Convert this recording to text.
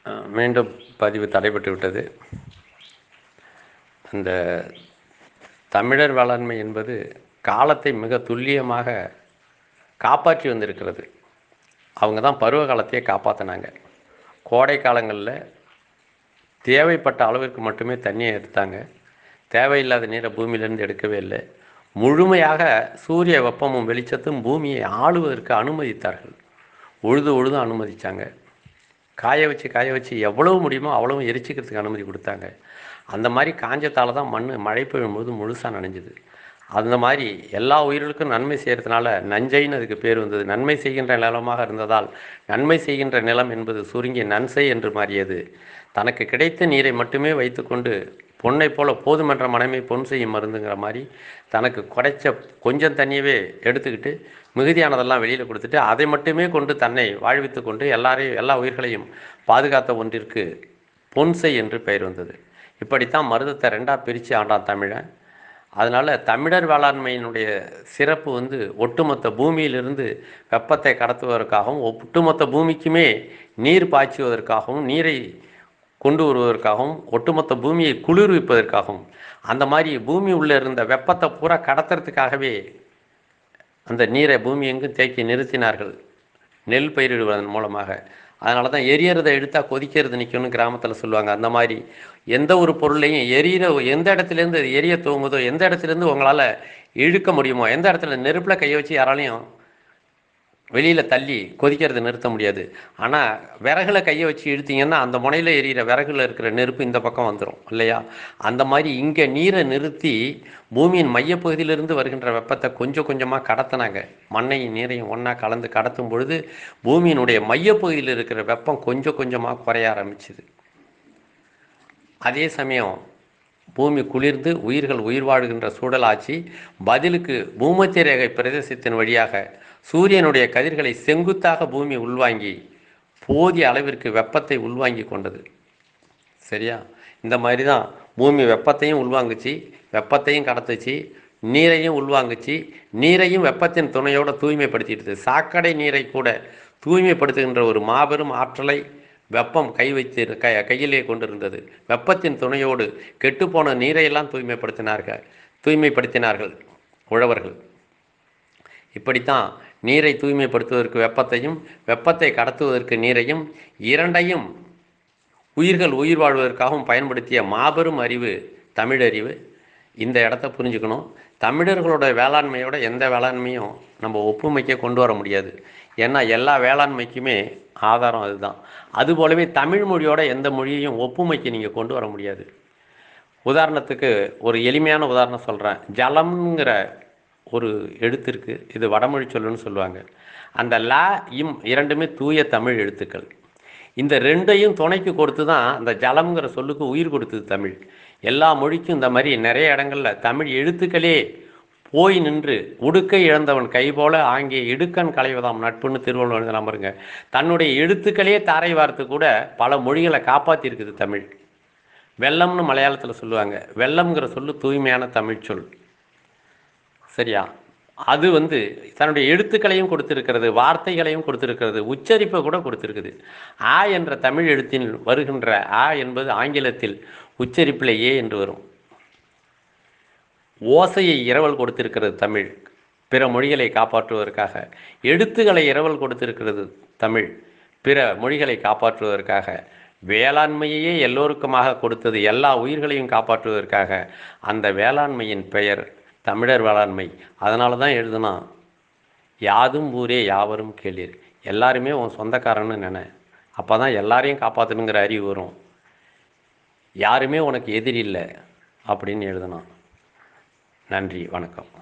அஹ், மீண்டும் பதிவு தடைபட்டு விட்டது அந்த தமிழர் வேளாண்மை என்பது காலத்தை மிக துல்லியமாக காப்பாற்றி வந்திருக்கிறது அவங்க தான் பருவ காலத்தையே காப்பாற்றினாங்க கோடை காலங்களில் தேவைப்பட்ட அளவிற்கு மட்டுமே தண்ணியை எடுத்தாங்க தேவையில்லாத நீரை பூமியிலேருந்து எடுக்கவே இல்லை முழுமையாக சூரிய வெப்பமும் வெளிச்சத்தும் பூமியை ஆளுவதற்கு அனுமதித்தார்கள் உழுது உழுது அனுமதித்தாங்க காய வச்சு காய வச்சு எவ்வளவு முடியுமோ அவ்வளவு எரிச்சிக்கிறதுக்கு அனுமதி கொடுத்தாங்க அந்த மாதிரி காஞ்சத்தால தான் மண் மழை பெய்யும்போது முழுசாக நனைஞ்சுது அந்த மாதிரி எல்லா உயிர்களுக்கும் நன்மை செய்கிறதுனால நஞ்சைன்னு அதுக்கு பேர் வந்தது நன்மை செய்கின்ற நிலமாக இருந்ததால் நன்மை செய்கின்ற நிலம் என்பது சுருங்கி நன்சை என்று மாறியது தனக்கு கிடைத்த நீரை மட்டுமே வைத்துக்கொண்டு பொன்னை போல போதுமென்ற மனமே பொன் செய்யும் மருந்துங்கிற மாதிரி தனக்கு குறைச்ச கொஞ்சம் தண்ணியவே எடுத்துக்கிட்டு மிகுதியானதெல்லாம் வெளியில் கொடுத்துட்டு அதை மட்டுமே கொண்டு தன்னை வாழ்வித்து கொண்டு எல்லாரையும் எல்லா உயிர்களையும் பாதுகாத்த ஒன்றிற்கு பொன்சை என்று பெயர் வந்தது இப்படித்தான் மருதத்தை ரெண்டாக பிரித்து ஆண்டான் தமிழன் அதனால் தமிழர் வேளாண்மையினுடைய சிறப்பு வந்து ஒட்டுமொத்த பூமியிலிருந்து வெப்பத்தை கடத்துவதற்காகவும் ஒட்டுமொத்த பூமிக்குமே நீர் பாய்ச்சுவதற்காகவும் நீரை கொண்டு வருவதற்காகவும் ஒட்டுமொத்த பூமியை குளிர்விப்பதற்காகவும் அந்த மாதிரி பூமி உள்ளே இருந்த வெப்பத்தை பூரா கடத்துறதுக்காகவே அந்த நீரை பூமி எங்கும் தேக்கி நிறுத்தினார்கள் நெல் பயிரிடுவதன் மூலமாக அதனால தான் எரியறதை எடுத்தால் கொதிக்கிறது நிற்கும்னு கிராமத்தில் சொல்லுவாங்க அந்த மாதிரி எந்த ஒரு பொருளையும் எரியிற எந்த இடத்துலேருந்து அது எரிய துவங்குதோ எந்த இடத்துலேருந்து உங்களால் இழுக்க முடியுமோ எந்த இடத்துல நெருப்பில் கையை வச்சு யாராலையும் வெளியில் தள்ளி கொதிக்கிறதை நிறுத்த முடியாது ஆனால் விறகுல கையை வச்சு இழுத்தீங்கன்னா அந்த முனையில் எரியிற விறகுல இருக்கிற நெருப்பு இந்த பக்கம் வந்துடும் இல்லையா அந்த மாதிரி இங்கே நீரை நிறுத்தி பூமியின் மையப்பகுதியிலிருந்து வருகின்ற வெப்பத்தை கொஞ்சம் கொஞ்சமாக கடத்தினாங்க மண்ணையும் நீரையும் ஒன்றா கலந்து கடத்தும் பொழுது பூமியினுடைய மையப்பகுதியில் இருக்கிற வெப்பம் கொஞ்சம் கொஞ்சமாக குறைய ஆரம்பிச்சுது அதே சமயம் பூமி குளிர்ந்து உயிர்கள் உயிர் வாழ்கின்ற சூழலாச்சு பதிலுக்கு பூமத்திய ரேகை பிரதேசத்தின் வழியாக சூரியனுடைய கதிர்களை செங்குத்தாக பூமி உள்வாங்கி போதிய அளவிற்கு வெப்பத்தை உள்வாங்கி கொண்டது சரியா இந்த மாதிரி தான் பூமி வெப்பத்தையும் உள்வாங்குச்சு வெப்பத்தையும் கடத்துச்சு நீரையும் உள்வாங்குச்சு நீரையும் வெப்பத்தின் துணையோடு தூய்மைப்படுத்திடுது சாக்கடை நீரை கூட தூய்மைப்படுத்துகின்ற ஒரு மாபெரும் ஆற்றலை வெப்பம் கை வைத்து க கையிலே கொண்டிருந்தது வெப்பத்தின் துணையோடு கெட்டுப்போன நீரையெல்லாம் தூய்மைப்படுத்தினார்கள் தூய்மைப்படுத்தினார்கள் உழவர்கள் இப்படித்தான் நீரை தூய்மைப்படுத்துவதற்கு வெப்பத்தையும் வெப்பத்தை கடத்துவதற்கு நீரையும் இரண்டையும் உயிர்கள் உயிர் வாழ்வதற்காகவும் பயன்படுத்திய மாபெரும் அறிவு தமிழறிவு இந்த இடத்த புரிஞ்சுக்கணும் தமிழர்களோட வேளாண்மையோட எந்த வேளாண்மையும் நம்ம ஒப்புமைக்க கொண்டு வர முடியாது ஏன்னா எல்லா வேளாண்மைக்குமே ஆதாரம் அதுதான் அதுபோலவே தமிழ் மொழியோட எந்த மொழியையும் ஒப்புமைக்கு நீங்கள் கொண்டு வர முடியாது உதாரணத்துக்கு ஒரு எளிமையான உதாரணம் சொல்கிறேன் ஜலம்ங்கிற ஒரு எழுத்து இருக்கு இது வடமொழி சொல்லுன்னு சொல்லுவாங்க அந்த லா இம் இரண்டுமே தூய தமிழ் எழுத்துக்கள் இந்த ரெண்டையும் துணைக்கு கொடுத்து தான் அந்த ஜலம்ங்கிற சொல்லுக்கு உயிர் கொடுத்தது தமிழ் எல்லா மொழிக்கும் இந்த மாதிரி நிறைய இடங்கள்ல தமிழ் எழுத்துக்களே போய் நின்று உடுக்கை இழந்தவன் கை போல ஆங்கிய இடுக்கண் களைவதாம் நட்புன்னு திருவள்ளுவர் எழுதலாம் பாருங்க தன்னுடைய எழுத்துக்களே தாரை வார்த்து கூட பல மொழிகளை காப்பாற்றியிருக்குது தமிழ் வெள்ளம்னு மலையாளத்தில் சொல்லுவாங்க வெள்ளம்ங்கிற சொல்லு தூய்மையான தமிழ் சொல் சரியா அது வந்து தன்னுடைய எழுத்துக்களையும் கொடுத்திருக்கிறது வார்த்தைகளையும் கொடுத்திருக்கிறது உச்சரிப்பை கூட கொடுத்திருக்குது ஆ என்ற தமிழ் எழுத்தில் வருகின்ற ஆ என்பது ஆங்கிலத்தில் உச்சரிப்பில் ஏ என்று வரும் ஓசையை இரவல் கொடுத்திருக்கிறது தமிழ் பிற மொழிகளை காப்பாற்றுவதற்காக எழுத்துக்களை இரவல் கொடுத்திருக்கிறது தமிழ் பிற மொழிகளை காப்பாற்றுவதற்காக வேளாண்மையையே எல்லோருக்குமாக கொடுத்தது எல்லா உயிர்களையும் காப்பாற்றுவதற்காக அந்த வேளாண்மையின் பெயர் தமிழர் வேளாண்மை அதனால தான் எழுதுனா யாதும் ஊரே யாவரும் கேளீர் எல்லாருமே உன் சொந்தக்காரன்னு நினை அப்போ தான் எல்லாரையும் காப்பாற்றணுங்கிற அறிவு வரும் யாருமே உனக்கு எதிரி இல்லை அப்படின்னு எழுதணும் நன்றி வணக்கம்